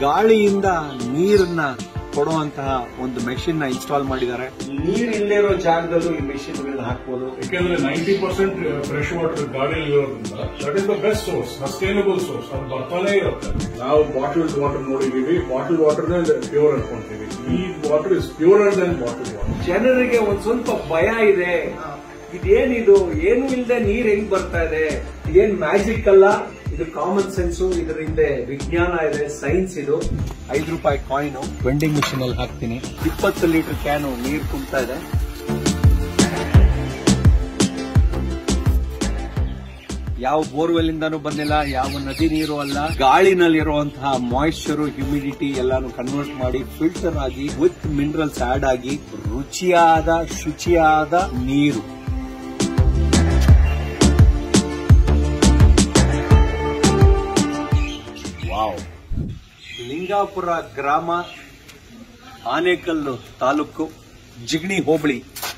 ಗಾಳಿಯಿಂದ ನೀರನ್ನ ಕೊಡುವಂತಹ ಒಂದು ಮೆಷಿನ್ ನ ಇನ್ಸ್ಟಾಲ್ ಮಾಡಿದ್ದಾರೆ ನೀರ್ ಇಲ್ಲದೆ ಇರೋ ಜಾಗದಲ್ಲೂ ಈ ಮೆಷಿನ್ ಗಳನ್ನ ಹಾಕ್ಬೋದು ಯಾಕೆಂದ್ರೆ ನೈಂಟಿ ಪರ್ಸೆಂಟ್ ಫ್ರೆಶ್ ವಾಟರ್ ಗಾಡಿಯಲ್ಲಿ ಇರೋದ್ರಿಂದ that is the best source sustainable source ಅದು ಬರ್ತಾನೆ ಇರುತ್ತೆ ನಾವು ಬಾಟಲ್ಡ್ ವಾಟರ್ ನೋಡಿದೀವಿ ಬಾಟಲ್ ವಾಟರ್ ಪ್ಯೂರ್ ಅನ್ಕೊಂತೀವಿ ಈ water is purer than bottle water ಜನರಿಗೆ ಒಂದ್ ಸ್ವಲ್ಪ ಭಯ ಇದೆ ಇದೇನಿದು ಏನು ಇಲ್ಲದೆ ನೀರ್ ಹೆಂಗ್ ಬರ್ತಾ ಇದೆ ಇದೇನ್ ಮ್ಯಾಜಿಕ್ ಅಲ್ಲ ಇದು ಕಾಮನ್ ಸೆನ್ಸು ಇದರ ಹಿಂದೆ ವಿಜ್ಞಾನ ಇದೆ ಸೈನ್ಸ್ ಇದು ಐದು ರೂಪಾಯಿ ಕಾಯಿನ್ ವೆಂಡಿಂಗ್ ಮಿಷಿನ್ ಅಲ್ಲಿ ಹಾಕ್ತೀನಿ ಇಪ್ಪತ್ತು ಲೀಟರ್ ಕ್ಯಾನು ನೀರ್ ತುಂಬ್ತಾ ಇದೆ ಯಾವ ಬೋರ್ವೆಲ್ ಇಂದಾನು ಬಂದಿಲ್ಲ ಯಾವ ನದಿ ನೀರು ಅಲ್ಲ ಗಾಳಿನಲ್ಲಿರುವಂತಹ ಮಾಯಿಶ್ಚರ್ ಹ್ಯೂಮಿಡಿಟಿ ಎಲ್ಲಾನು ಕನ್ವರ್ಟ್ ಮಾಡಿ ಫಿಲ್ಟರ್ ಆಗಿ ವಿತ್ ಮಿನರಲ್ಸ್ ಆಡ್ ಆಗಿ ರುಚಿಯಾದ ಶುಚಿಯಾದ ನೀರು ವಾವ್ ಲಿಂಗಾಪುರ ಗ್ರಾಮ Anekal taluk Jigani hobli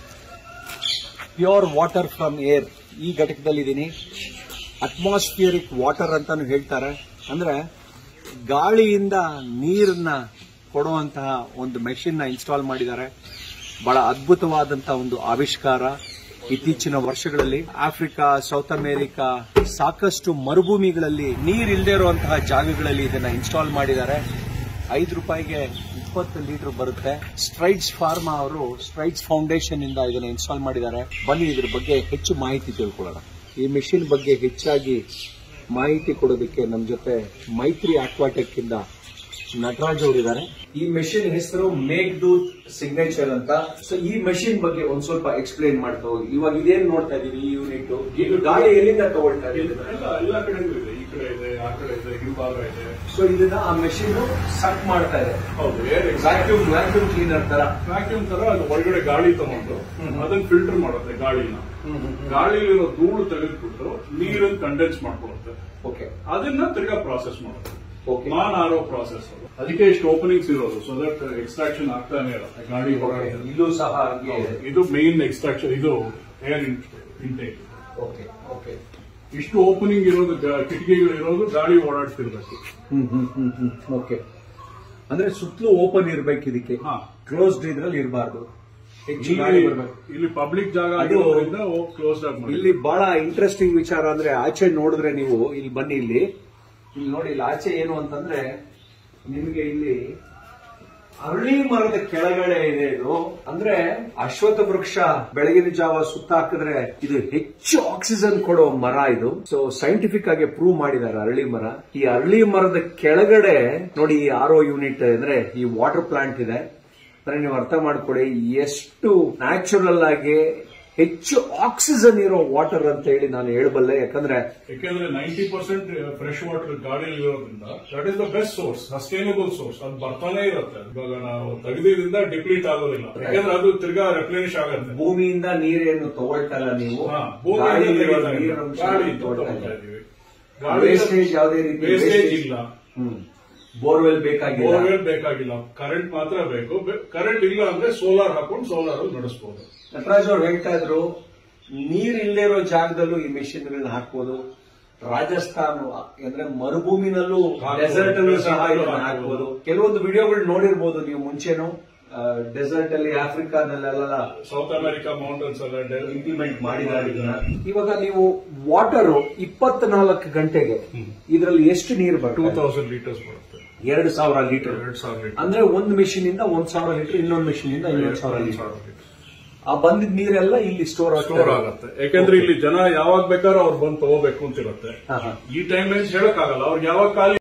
pure water from air ಈ ಘಟಕದಲ್ಲಿದ್ದೀನಿ ಅಟ್ಮಾಸ್ಫಿಯರಿಕ್ ವಾಟರ್ ಅಂತಾನು ಹೇಳ್ತಾರೆ ಅಂದ್ರೆ ಗಾಳಿಯಿಂದ ನೀರನ್ನ ಕೊಡುವಂತಹ ಒಂದು ಮೆಷಿನ್ ನ ಇನ್ಸ್ಟಾಲ್ ಮಾಡಿದ್ದಾರೆ ಬಹಳ ಅದ್ಭುತವಾದಂತಹ ಒಂದು ಆವಿಷ್ಕಾರ ಇತ್ತೀಚಿನ ವರ್ಷಗಳಲ್ಲಿ ಆಫ್ರಿಕಾ ಸೌತ್ ಅಮೆರಿಕಾ ಸಾಕಷ್ಟು ಮರುಭೂಮಿಗಳಲ್ಲಿ ನೀರಿಲ್ಲದೆ ಇರುವಂತಹ ಜಾಗಗಳಲ್ಲಿ ಇದನ್ನ ಇನ್ಸ್ಟಾಲ್ ಮಾಡಿದ್ದಾರೆ ಐದು ರೂಪಾಯಿಗೆ ಇಪ್ಪತ್ತು ಲೀಟರ್ ಬರುತ್ತೆ ಸ್ಟ್ರೈಟ್ಸ್ ಫಾರ್ಮಾ ಅವರು ಸ್ಟ್ರೈಟ್ಸ್ ಫೌಂಡೇಶನ್ ಇಂದ ಇದನ್ನ ಇನ್ಸ್ಟಾಲ್ ಮಾಡಿದ್ದಾರೆ ಬನ್ನಿ ಇದ್ರ ಬಗ್ಗೆ ಹೆಚ್ಚು ಮಾಹಿತಿ ತಿಳ್ಕೊಳ್ಳೋಣ ಈ ಮೆಷಿನ್ ಬಗ್ಗೆ ಹೆಚ್ಚಾಗಿ ಮಾಹಿತಿ ಕೊಡೋದಕ್ಕೆ ನಮ್ಮ ಜೊತೆ ಮೈತ್ರಿ ಅಕ್ವಾಟೆಕ್ ಇಂದ ನಟರಾಜ್ ಅವರಿದ್ದಾರೆ ಈ ಮೆಷಿನ್ ಹೆಸರು ಮೇಕ್ ದೂತ್ ಸಿಗ್ನೇಚರ್ ಅಂತ ಸೊ ಈ ಮೆಷಿನ್ ಬಗ್ಗೆ ಒಂದ್ ಸ್ವಲ್ಪ ಎಕ್ಸ್ಪ್ಲೈನ್ ಮಾಡ್ತಾ ಹೋಗಿ ಇವಾಗ ಇದೇನ್ ನೋಡ್ತಾ ಇದೀವಿ ಈ ಯೂನಿಟ್ ಇದು ಗಾಳಿ ಎಲ್ಲಿಂದ ತಗೊಳ್ತಾ ಇದೀವಿ ಎಲ್ಲ ಎಲ್ಲ ಕಡೆಗೂ ಇದೆ ಈ ಕಡೆ ಇದೆ ಆ ಕಡೆ ಇದೆ ಹಿಂಭಾಗ ಇದೆ ಸೊ ಇದನ್ನ ಆ ಮೆಷಿನ್ ಸಕ್ ಮಾಡ್ತಾ ಇದೆ ಹೌದು ಏರ್ ವ್ಯಾಕ್ಯೂಮ್ ವ್ಯಾಕ್ಯೂಮ್ ಕ್ಲೀನರ್ ತರ ವ್ಯಾಕ್ಯೂಮ್ ತರ ಅದು ಒಳಗಡೆ ಗಾಳಿ ತಗೊಂಡು ಅದನ್ನ ಫಿಲ್ಟರ್ ಮಾಡುತ್ತೆ ಗಾಳಿನ ಗಾಳಿಲಿರೋ ಧೂಳು ತೆಗೆದ್ಬಿಟ್ಟು ನೀರನ್ನು ಕಂಡೆನ್ಸ್ ಮಾಡ್ಕೊಡುತ್ತೆ ಓಕೆ ಅದನ್ನ ತಿರ್ಗಾ ಪ್ರಾಸೆಸ್ ಮಾಡುತ್ತೆ ಓಕೆ ನಾನ್ ಆರೋ ಪ್ರಾಸೆಸ್ ಅದು ಅದಕ್ಕೆ ಇಷ್ಟು ಓಪನಿಂಗ್ಸ್ ಇರೋದು ಸೊ ದಟ್ ಎಕ್ಸ್ಟ್ರಾಕ್ಷನ್ ಆಗ್ತಾನೆ ಇರುತ್ತೆ ಗಾಳಿ ಹೊರಗಡೆ ಇಲ್ಲೂ ಸಹ ಹಂಗೆ ಇದೆ ಇದು ಮೇನ್ ಎಕ್ಸ್ಟ್ರಾಕ್ಷನ್ ಇದು ಏರ್ ಇಂಟೇಕ್ ಓಕೆ ಓಕೆ ಇಷ್ಟು ಓಪನಿಂಗ್ ಇರೋದು ಗಾ- ಕಿಟಕಿಗಳು ಇರೋದು ಗಾಳಿ ಓಡಾಡ್ತಿರ್ಬೇಕು ಹ್ಮ್ ಹ್ಮ್ ಹ್ಮ್ ಹ್ಮ್ ಓಕೆ ಅಂದ್ರೆ ಸುತ್ತಲೂ ಓಪನ್ ಇರ್ಬೇಕು ಇದಕ್ಕೆ ಹಾ. ಕ್ಲೋಸ್ಡ್ ಇದ್ರಲ್ಲಿ ಇರಬಾರ್ದು ಹೆಚ್ಚು ಗಾಳಿ ಇಲ್ಲಿ ಬರ್ಬೇಕು ಇಲ್ಲಿ ಪಬ್ಲಿಕ್ ಜಾಗ ಅದು- ಆಗಿರೋದ್ರಿಂದ ಕ್ಲೋಸ್ ಆಗಿ ಮಾಡಿ ಇಲ್ಲಿ ಬಹಳ ಇಂಟ್ರೆಸ್ಟಿಂಗ್ ವಿಚಾರ ಅಂದ್ರೆ ಆಚೆ ನೋಡಿದ್ರೆ ನೀವು ಇಲ್ಲಿ ಬನ್ನಿ ಇಲ್ಲಿ ಇಲ್ಲಿ ನೋಡಿ ಇಲ್ಲಿ ಆಚೆ ಏನು ಅಂತಂದ್ರೆ ನಿಮಗೆ ಇಲ್ಲಿ ಅರಳಿ ಮರದ ಕೆಳಗಡೆ ಇದೆ ಇದು ಅಂದ್ರೆ ಅಶ್ವತ್ಥ ವೃಕ್ಷ ಬೆಳಗಿನ ಜಾವ ಸುತ್ತ ಹಾಕಿದ್ರೆ ಇದು ಹೆಚ್ಚು ಆಕ್ಸಿಜನ್ ಕೊಡೋ ಮರ ಇದು ಸೊ ಸೈಂಟಿಫಿಕ್ ಆಗಿ ಪ್ರೂವ್ ಮಾಡಿದ್ದಾರೆ ಅರಳಿ ಮರ ಈ ಅರಳಿ ಮರದ ಕೆಳಗಡೆ ನೋಡಿ ಈ ಆರೋ ಯೂನಿಟ್ ಅಂದ್ರೆ ಈ ವಾಟರ್ ಪ್ಲಾಂಟ್ ಇದೆ ಅಂದ್ರೆ ನೀವು ಅರ್ಥ ಮಾಡ್ಕೊಳ್ಳಿ ಎಷ್ಟು ನ್ಯಾಚುರಲ್ ಆಗಿ ಹೆಚ್ಚು ಆಕ್ಸಿಜನ್ ಇರೋ ವಾಟರ್ ಅಂತ ಹೇಳಿ ನಾನು ಹೇಳಬಲ್ಲೆ ಯಾಕಂದ್ರೆ ಯಾಕೆಂದ್ರೆ ನೈಂಟಿ ಪರ್ಸೆಂಟ್ ಫ್ರೆಶ್ ವಾಟರ್ ಗಾಡಿಯಲ್ಲಿ ಇರೋದ್ರಿಂದ that is the best source sustainable source ಅದು ಬರ್ತಾನೆ ಇರುತ್ತೆ ಇವಾಗ ನಾವು ತೆಗೆದಿದ್ರಿಂದ ಡಿಪ್ಲೀಟ್ ಆಗೋದಿಲ್ಲ ಯಾಕಂದ್ರೆ ಅದು ತಿರ್ಗಾ ರೆಪ್ಲೇನಿಶ್ ಆಗುತ್ತೆ ಭೂಮಿಯಿಂದ ನೀರೇನು ತಗೊಳ್ತಾ ಇಲ್ಲ ನೀವು ಹಾ, ಭೂಮಿಯಿಂದ ಗಾಳಿಯಲ್ಲಿರೋ ತೆಗಿತಾ ಇದ್ದೀವಿ. ನೀರಿನ ಅಂಶ ಗಾಳಿಯಿಂದ ತಗೊಳ್ತಾ ತಗೊಳ್ತಾ ಇದ್ದೀವಿ. ಇದ್ದೀವಿ ವೇಸ್ಟೇಜ್ ಯಾವುದೇ ರೀತಿ ವೇಸ್ಟೇಜ್ ಇಲ್ಲ ಹ್ಮ್ ಬೋರ್ವೆಲ್ ಬೇಕಾಗಿಲ್ಲ ಬೋರ್ವೆಲ್ ಬೇಕಾಗಿಲ್ಲ ಕರೆಂಟ್ ಮಾತ್ರ ಬೇಕು ಕರೆಂಟ್ ಇಲ್ಲ ಅಂದ್ರೆ ಸೋಲಾರ್ ಹಾಕೊಂಡು ಸೋಲಾರ್ ನಡೆಸಬಹುದು ನಟರಾಜ್ ಅವ್ರು ಹೇಳ್ತಾ ಇದ್ರು ನೀರ್ ಇಲ್ಲದೆ ಇರೋ ಜಾಗದಲ್ಲೂ ಈ ಮೆಷಿನ್ ಗಳನ್ನ ಹಾಕ್ಬೋದು ರಾಜಸ್ಥಾನ ಅಂದ್ರೆ ಮರುಭೂಮಿನಲ್ಲೂ ಹಾಕ್ಬೋದು. ಡೆಸರ್ಟ್ ಅಲ್ಲೂ ಸಹ Desert ಅಲ್ಲೂ ಇದನ್ನ ಹಾಕ್ಬೋದು. ಹಾಕ್ಬೋದು ಕೆಲವೊಂದು ವಿಡಿಯೋಗಳು ನೋಡಿರ್ಬೋದು ನೀವು ಮುಂಚೆನು ಡೆಸರ್ಟ್ ಅಲ್ಲಿ ಆಫ್ರಿಕಾದಲ್ಲೆಲ್ಲ ಸೌತ್ ಅಮೆರಿಕಾ ಮೌಂಟನ್ಸ್ ಎಲ್ಲ ಇಂಪ್ಲಿಮೆಂಟ್ ಮಾಡಿದ್ದಾರೆ ಇದನ್ನ. ಇವಾಗ ನೀವು ವಾಟರ್ ಇಪ್ಪತ್ನಾಲ್ಕು ಗಂಟೆಗೆ ಇದರಲ್ಲಿ ಎಷ್ಟು ನೀರು ಟೂ ಬರ್ತದೆ ತೌಸಂಡ್ ಲೀಟರ್ಸ್ ಬರುತ್ತೆ ಎರಡು ಸಾವಿರ ಲೀಟರ್ ಎರಡ್ ಸಾವಿರ ಲೀಟರ್ ಅಂದ್ರೆ ಒಂದು ಮೆಷಿನ್ ಇಂದ ಒಂದ್ ಸಾವಿರ ಲೀಟರ್ ಇನ್ನೊಂದು ಮೆಷಿನ್ ಇಂದ ಇನ್ನೊಂದು ಸಾವಿರ ಎರಡ್ ಲೀಟರ್ ಸಾವಿರ ಲೀಟರ್ ಆ ಬಂದಿದ್ ನೀರೆಲ್ಲ ಇಲ್ಲಿ ಸ್ಟೋರ್ ಸ್ಟೋರ್ ಆಗುತ್ತೆ ಯಾಕಂದ್ರೆ ಇಲ್ಲಿ ಜನ ಯಾವಾಗ ಬೇಕಾದ್ರೂ ಅವ್ರು ಬಂದು ತಗೋಬೇಕು ಅಂತ ಇರುತ್ತೆ ಹಾ ಹಾ ಈ ಟೈಮ್ ಹೇಳಕ್ ಆಗಲ್ಲ ಅವ್ರಿಗೆ ಯಾವಾಗ ಖಾಲಿ